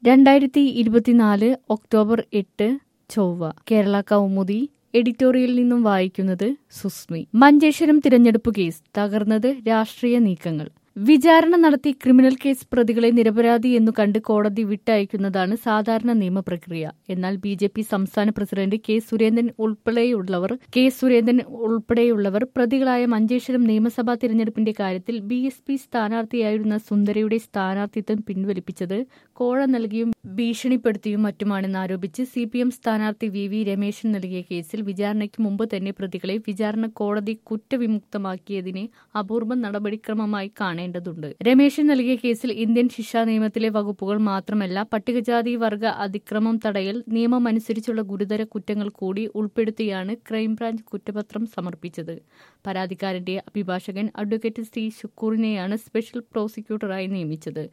രണ്ടായിരത്തി ഇരുപത്തിനാല് ഒക്ടോബർ എട്ട് ചൊവ്വ കേരള കൗമുദി എഡിറ്റോറിയലിൽ നിന്നും വായിക്കുന്നത് സുസ്മി മഞ്ചേശ്വരം തിരഞ്ഞെടുപ്പ് കേസ് തകർന്നത് രാഷ്ട്രീയ നീക്കങ്ങൾ വിചാരണ നടത്തി ക്രിമിനൽ കേസ് പ്രതികളെ നിരപരാധി എന്നു കണ്ട് കോടതി വിട്ടയക്കുന്നതാണ് സാധാരണ നിയമപ്രക്രിയ എന്നാൽ ബി ജെ പി സംസ്ഥാന പ്രസിഡന്റ് കെ സുരേന്ദ്രൻ ഉൾപ്പെടെയുള്ളവർ കെ സുരേന്ദ്രൻ ഉൾപ്പെടെയുള്ളവർ പ്രതികളായ മഞ്ചേശ്വരം നിയമസഭാ തിരഞ്ഞെടുപ്പിന്റെ കാര്യത്തിൽ ബി എസ് പി സ്ഥാനാർത്ഥിയായിരുന്ന സുന്ദരയുടെ സ്ഥാനാർത്ഥിത്വം പിൻവലിപ്പിച്ചത് കോഴ നൽകിയും ഭീഷണിപ്പെടുത്തിയും മറ്റുമാണെന്ന് ആരോപിച്ച് സി പി എം സ്ഥാനാർത്ഥി വി വി രമേശൻ നൽകിയ കേസിൽ വിചാരണയ്ക്ക് മുമ്പ് തന്നെ പ്രതികളെ വിചാരണ കോടതി കുറ്റവിമുക്തമാക്കിയതിനെ അപൂർവ നടപടിക്രമമായി കാണേണ്ടതുണ്ട് രമേശൻ നൽകിയ കേസിൽ ഇന്ത്യൻ ശിക്ഷാ നിയമത്തിലെ വകുപ്പുകൾ മാത്രമല്ല പട്ടികജാതി വർഗ അതിക്രമം തടയൽ നിയമമനുസരിച്ചുള്ള ഗുരുതര കുറ്റങ്ങൾ കൂടി ഉൾപ്പെടുത്തിയാണ് ക്രൈംബ്രാഞ്ച് കുറ്റപത്രം സമർപ്പിച്ചത് പരാതിക്കാരന്റെ അഭിഭാഷകൻ അഡ്വക്കേറ്റ് സി ഷുക്കൂറിനെയാണ് സ്പെഷ്യൽ പ്രോസിക്യൂട്ടറായി നിയമിച്ചത്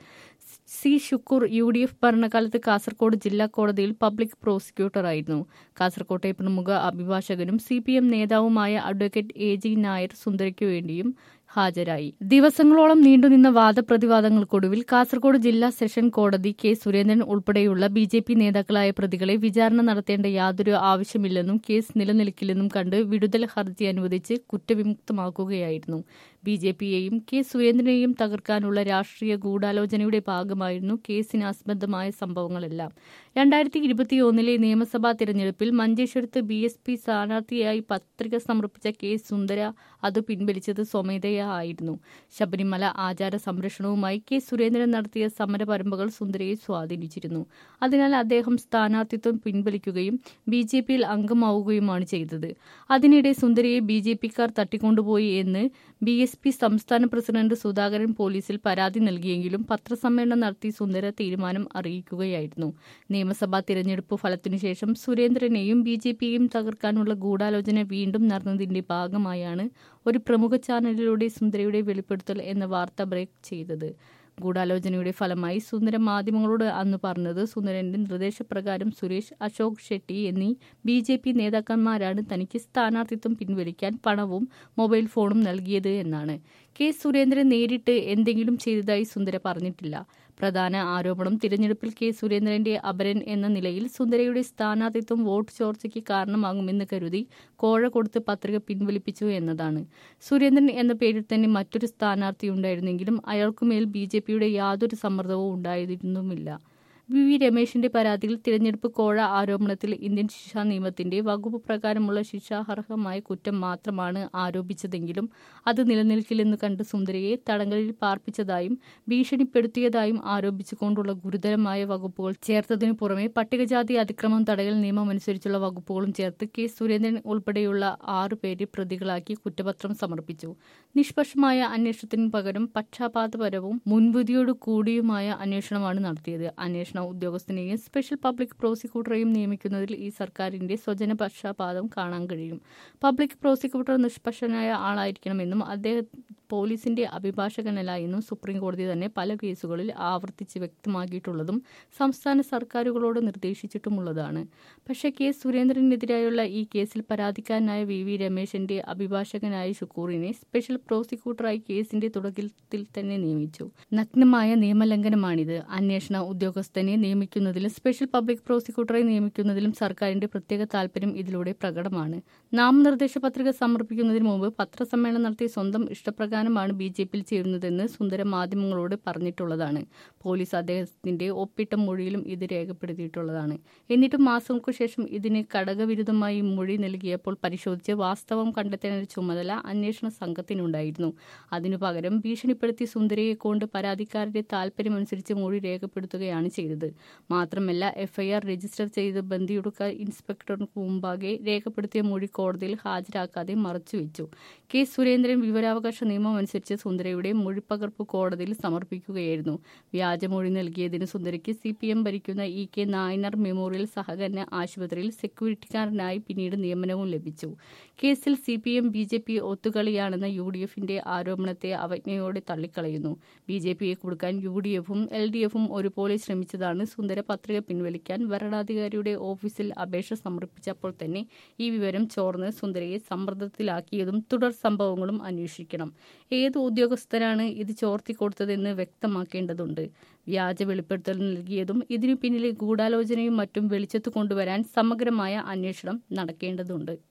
C Shukkur U D F ഭരണകാലത്ത് കാസർകോട് ജില്ലാ കോടതിയിൽ പബ്ലിക് പ്രോസിക്യൂട്ടറായിരുന്നു കാസർകോട്ടെ പ്രമുഖ അഭിഭാഷകനും സി പി എം നേതാവുമായ അഡ്വക്കേറ്റ് എ ജി നായർ സുന്ദരയ്ക്കു വേണ്ടിയും ഹാജരായി ദിവസങ്ങളോളം നീണ്ടുനിന്ന വാദപ്രതിവാദങ്ങൾക്കൊടുവിൽ കാസർകോട് ജില്ലാ സെഷൻ കോടതി കെ സുരേന്ദ്രൻ ഉൾപ്പെടെയുള്ള ബി ജെ പി നേതാക്കളായ പ്രതികളെ വിചാരണ നടത്തേണ്ട യാതൊരു ആവശ്യമില്ലെന്നും കേസ് നിലനിൽക്കില്ലെന്നും കണ്ട് വിടുതൽ ഹർജി അനുവദിച്ച് കുറ്റവിമുക്തമാക്കുകയായിരുന്നു ബി ജെ പിയെയും കെ സുരേന്ദ്രനെയും തകർക്കാനുള്ള രാഷ്ട്രീയ ഗൂഢാലോചനയുടെ ഭാഗമായിരുന്നു കേസിനാസ്പദമായ സംഭവങ്ങളെല്ലാം രണ്ടായിരത്തി ഇരുപത്തിയൊന്നിലെ നിയമസഭാ തിരഞ്ഞെടുപ്പിൽ മഞ്ചേശ്വരത്ത് ബി എസ് പി സ്ഥാനാർത്ഥിയായി പത്രിക സമർപ്പിച്ച കെ സുന്ദര അത് പിൻവലിച്ചത് സ്വമേധയാ ആയിരുന്നു ശബരിമല ആചാര സംരക്ഷണവുമായി കെ സുരേന്ദ്രൻ നടത്തിയ സമരപരമ്പകൾ സുന്ദരയെ സ്വാധീനിച്ചിരുന്നു അതിനാൽ അദ്ദേഹം സ്ഥാനാർത്ഥിത്വം പിൻവലിക്കുകയും ബി ജെ പിയിൽ അംഗമാവുകയുമാണ് ചെയ്തത് അതിനിടെ സുന്ദരയെ ബി ജെ പിക്കാർ തട്ടിക്കൊണ്ടുപോയി എന്ന് ബി എസ് പി സംസ്ഥാന പ്രസിഡന്റ് സുധാകരൻ പോലീസിൽ പരാതി നൽകിയെങ്കിലും പത്രസമ്മേളനം നടത്തി സുന്ദര തീരുമാനം അറിയിക്കുകയായിരുന്നു നിയമസഭാ തിരഞ്ഞെടുപ്പ് ഫലത്തിനുശേഷം സുരേന്ദ്രനെയും ബി ജെ പിയെയും തകർക്കാനുള്ള ഗൂഢാലോചന വീണ്ടും നടന്നതിന്റെ ഭാഗമായാണ് ഒരു പ്രമുഖ ചാനലിലൂടെ സുന്ദരയുടെ വെളിപ്പെടുത്തൽ എന്ന വാർത്ത ബ്രേക്ക് ചെയ്തത് ഗൂഢാലോചനയുടെ ഫലമായി സുന്ദര മാധ്യമങ്ങളോട് അന്ന് പറഞ്ഞത് സുന്ദരന്റെ നിർദ്ദേശപ്രകാരം സുരേഷ് അശോക് ഷെട്ടി എന്നീ ബി ജെ പി നേതാക്കന്മാരാണ് തനിക്ക് സ്ഥാനാർത്ഥിത്വം പിൻവലിക്കാൻ പണവും മൊബൈൽ ഫോണും നൽകിയത് എന്നാണ് കെ സുരേന്ദ്രൻ നേരിട്ട് എന്തെങ്കിലും ചെയ്തതായി സുന്ദര പറഞ്ഞിട്ടില്ല പ്രധാന ആരോപണം തിരഞ്ഞെടുപ്പിൽ കെ സുരേന്ദ്രന്റെ അപരൻ എന്ന നിലയിൽ സുന്ദരയുടെ സ്ഥാനാർത്ഥിത്വം വോട്ട് ചോർച്ചയ്ക്ക് കാരണമാകുമെന്ന് കരുതി കോഴ കൊടുത്ത് പത്രിക പിൻവലിപ്പിച്ചു എന്നതാണ് സുരേന്ദ്രൻ എന്ന പേരിൽ തന്നെ മറ്റൊരു സ്ഥാനാർത്ഥി ഉണ്ടായിരുന്നെങ്കിലും അയാൾക്കുമേൽ ബി ജെ പിയുടെ യാതൊരു സമ്മർദ്ദവും ഉണ്ടായിരുന്നുമില്ല വി വി രമേശിന്റെ പരാതിയിൽ തിരഞ്ഞെടുപ്പ് കോഴ ആരോപണത്തിൽ ഇന്ത്യൻ ശിക്ഷാ നിയമത്തിന്റെ വകുപ്പ് പ്രകാരമുള്ള ശിക്ഷാർഹമായ കുറ്റം മാത്രമാണ് ആരോപിച്ചതെങ്കിലും അത് നിലനിൽക്കില്ലെന്ന് കണ്ട് സുന്ദരയെ തടങ്കലിൽ പാർപ്പിച്ചതായും ഭീഷണിപ്പെടുത്തിയതായും ആരോപിച്ചുകൊണ്ടുള്ള ഗുരുതരമായ വകുപ്പുകൾ ചേർത്തതിനു പുറമെ പട്ടികജാതി അതിക്രമം തടയൽ നിയമമനുസരിച്ചുള്ള വകുപ്പുകളും ചേർത്ത് കെ സുരേന്ദ്രൻ ഉൾപ്പെടെയുള്ള ആറു പേരെ പ്രതികളാക്കി കുറ്റപത്രം സമർപ്പിച്ചു നിഷ്പക്ഷമായ അന്വേഷണത്തിന് പകരം പക്ഷാപാതപരവും മുൻവിധിയോടു കൂടിയുമായ അന്വേഷണമാണ് നടത്തിയത് അന്വേഷണ ഉദ്യോഗസ്ഥനെയും സ്പെഷ്യൽ പബ്ലിക് പ്രോസിക്യൂട്ടറെയും നിയമിക്കുന്നതിൽ ഈ സർക്കാരിന്റെ സ്വജന പക്ഷപാതം കാണാൻ കഴിയും പബ്ലിക് പ്രോസിക്യൂട്ടർ നിഷ്പക്ഷനായ ആളായിരിക്കണമെന്നും അദ്ദേഹം പോലീസിന്റെ അഭിഭാഷകനല്ല എന്നും സുപ്രീം കോടതി തന്നെ പല കേസുകളിൽ ആവർത്തിച്ച് വ്യക്തമാക്കിയിട്ടുള്ളതും സംസ്ഥാന സർക്കാരുകളോട് നിർദ്ദേശിച്ചിട്ടുമുള്ളതാണ് പക്ഷേ കെ സുരേന്ദ്രനെതിരായുള്ള ഈ കേസിൽ പരാതിക്കാരനായ വി വി രമേശന്റെ അഭിഭാഷകനായ ഷുക്കൂറിനെ സ്പെഷ്യൽ പ്രോസിക്യൂട്ടറായി കേസിന്റെ തുടക്കത്തിൽ തന്നെ നിയമിച്ചു നഗ്നമായ നിയമലംഘനമാണിത് അന്വേഷണ ഉദ്യോഗസ്ഥനെ നിയമിക്കുന്നതിലും സ്പെഷ്യൽ പബ്ലിക് പ്രോസിക്യൂട്ടറെ നിയമിക്കുന്നതിലും സർക്കാരിന്റെ പ്രത്യേക താൽപര്യം ഇതിലൂടെ പ്രകടമാണ് നാമനിർദ്ദേശ പത്രിക സമർപ്പിക്കുന്നതിന് മുമ്പ് പത്രസമ്മേളനം നടത്തി സ്വന്തം ഇഷ്ടപ്രകാരമാണ് ബി ജെ പിയിൽ ചേരുന്നതെന്ന് സുന്ദര മാധ്യമങ്ങളോട് പറഞ്ഞിട്ടുള്ളതാണ് പോലീസ് അദ്ദേഹത്തിന്റെ ഒപ്പിട്ട മൊഴിയിലും ഇത് രേഖപ്പെടുത്തിയിട്ടുള്ളതാണ് എന്നിട്ടും മാസങ്ങൾക്കു ശേഷം ഇതിന് ഘടകവിരുദ്ധമായി മൊഴി നൽകിയപ്പോൾ പരിശോധിച്ച് വാസ്തവം കണ്ടെത്തേണ്ട ചുമതല അന്വേഷണ സംഘത്തിനുണ്ടായിരുന്നു അതിനു പകരം ഭീഷണിപ്പെടുത്തി സുന്ദരയെ കൊണ്ട് പരാതിക്കാരുടെ താൽപര്യമനുസരിച്ച് മൊഴി രേഖപ്പെടുത്തുകയാണ് ചെയ്തത് മാത്രമല്ല എഫ്ഐആർ രജിസ്റ്റർ ചെയ്ത് ബന്ദിയുടുക്ക ഇൻസ്പെക്ടർക്ക് മുമ്പാകെ രേഖപ്പെടുത്തിയ മൊഴി കോടതിയിൽ ഹാജരാക്കാതെ മറച്ചുവെച്ചു കെ സുരേന്ദ്രൻ വിവരാവകാശ നിയമം അനുസരിച്ച് സുന്ദരയുടെ മൊഴിപ്പകർപ്പ് കോടതിയിൽ സമർപ്പിക്കുകയായിരുന്നു വ്യാജമൊഴി നൽകിയതിന് സുന്ദരയ്ക്ക് സി പി എം ഭരിക്കുന്ന ഇ കെ നായനാർ മെമ്മോറിയൽ സഹകരണ ആശുപത്രിയിൽ സെക്യൂരിറ്റിക്കാരനായി പിന്നീട് നിയമനവും ലഭിച്ചു കേസിൽ C P M B J P ഒത്തുകളിയാണെന്ന യു ഡി എഫിന്റെ ആരോപണത്തെ അവജ്ഞയോടെ തള്ളിക്കളയുന്നു ബി ജെ പിയെ കൊടുക്കാൻ യു ഡി എഫും എൽ ഡി എഫും ഒരുപോലെ ശ്രമിച്ചതാണ് തുടർന്നാണ് സുന്ദര പത്രിക പിൻവലിക്കാൻ വരണാധികാരിയുടെ ഓഫീസിൽ അപേക്ഷ സമർപ്പിച്ചപ്പോൾ തന്നെ ഈ വിവരം ചോർന്ന് സുന്ദരയെ സമ്മർദ്ദത്തിലാക്കിയതും തുടർ സംഭവങ്ങളും അന്വേഷിക്കണം ഏത് ഉദ്യോഗസ്ഥരാണ് ഇത് ചോർത്തിക്കൊടുത്തതെന്ന് വ്യക്തമാക്കേണ്ടതുണ്ട് വ്യാജ വെളിപ്പെടുത്തൽ നൽകിയതും ഇതിനു പിന്നിലെ ഗൂഢാലോചനയും മറ്റും വെളിച്ചത്ത് കൊണ്ടുവരാൻ സമഗ്രമായ അന്വേഷണം നടക്കേണ്ടതുണ്ട്